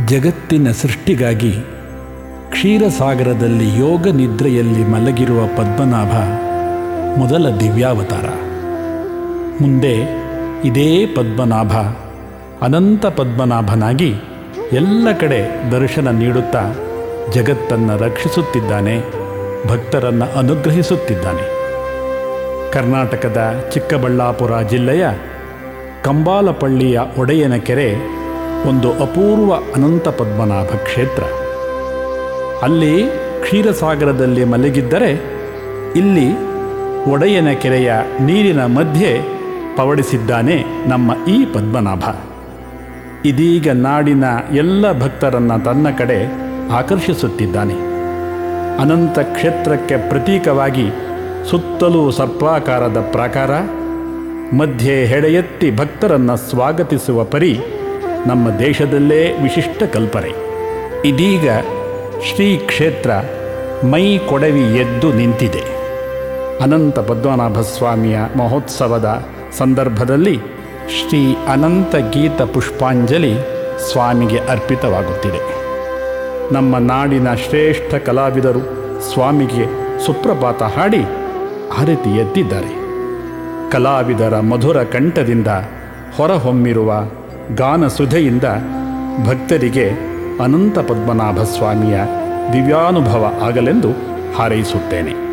ಜಗತ್ತಿನ ಸೃಷ್ಟಿಗಾಗಿ ಕ್ಷೀರಸಾಗರದಲ್ಲಿ ಯೋಗ ನಿದ್ರೆಯಲ್ಲಿ ಮಲಗಿರುವ ಪದ್ಮನಾಭ ಮೊದಲ ದಿವ್ಯಾವತಾರ ಮುಂದೆ ಇದೇ ಪದ್ಮನಾಭ ಅನಂತ ಪದ್ಮನಾಭನಾಗಿ ಎಲ್ಲ ಕಡೆ ದರ್ಶನ ನೀಡುತ್ತಾ ಜಗತ್ತನ್ನು ರಕ್ಷಿಸುತ್ತಿದ್ದಾನೆ ಭಕ್ತರನ್ನು ಅನುಗ್ರಹಿಸುತ್ತಿದ್ದಾನೆ ಕರ್ನಾಟಕದ ಚಿಕ್ಕಬಳ್ಳಾಪುರ ಜಿಲ್ಲೆಯ ಕಂಬಾಲಪಳ್ಳಿಯ ಒಡೆಯನ ಕೆರೆ ಒಂದು ಅಪೂರ್ವ ಅನಂತ ಪದ್ಮನಾಭ ಕ್ಷೇತ್ರ ಅಲ್ಲಿ ಕ್ಷೀರಸಾಗರದಲ್ಲಿ ಮಲಗಿದ್ದರೆ ಇಲ್ಲಿ ಒಡೆಯನ ಕೆರೆಯ ನೀರಿನ ಮಧ್ಯೆ ಪವಡಿಸಿದ್ದಾನೆ ನಮ್ಮ ಈ ಪದ್ಮನಾಭ ಇದೀಗ ನಾಡಿನ ಎಲ್ಲ ಭಕ್ತರನ್ನು ತನ್ನ ಕಡೆ ಆಕರ್ಷಿಸುತ್ತಿದ್ದಾನೆ ಅನಂತ ಕ್ಷೇತ್ರಕ್ಕೆ ಪ್ರತೀಕವಾಗಿ ಸುತ್ತಲೂ ಸರ್ಪಾಕಾರದ ಪ್ರಾಕಾರ ಮಧ್ಯೆ ಹೆಡೆಯೆತ್ತಿ ಭಕ್ತರನ್ನು ಸ್ವಾಗತಿಸುವ ಪರಿ ನಮ್ಮ ದೇಶದಲ್ಲೇ ವಿಶಿಷ್ಟ ಕಲ್ಪನೆ ಇದೀಗ ಶ್ರೀ ಕ್ಷೇತ್ರ ಮೈ ಕೊಡವಿ ಎದ್ದು ನಿಂತಿದೆ ಅನಂತ ಪದ್ಮನಾಭ ಸ್ವಾಮಿಯ ಮಹೋತ್ಸವದ ಸಂದರ್ಭದಲ್ಲಿ ಶ್ರೀ ಅನಂತ ಗೀತ ಪುಷ್ಪಾಂಜಲಿ ಸ್ವಾಮಿಗೆ ಅರ್ಪಿತವಾಗುತ್ತಿದೆ ನಮ್ಮ ನಾಡಿನ ಶ್ರೇಷ್ಠ ಕಲಾವಿದರು ಸ್ವಾಮಿಗೆ ಸುಪ್ರಭಾತ ಹಾಡಿ ಆರತಿ ಎತ್ತಿದ್ದಾರೆ ಕಲಾವಿದರ ಮಧುರ ಕಂಠದಿಂದ ಹೊರಹೊಮ್ಮಿರುವ ಗಾನಸುಧೆಯಿಂದ ಭಕ್ತರಿಗೆ ಅನಂತ ಪದ್ಮನಾಭ ಸ್ವಾಮಿಯ ದಿವ್ಯಾನುಭವ ಆಗಲೆಂದು ಹಾರೈಸುತ್ತೇನೆ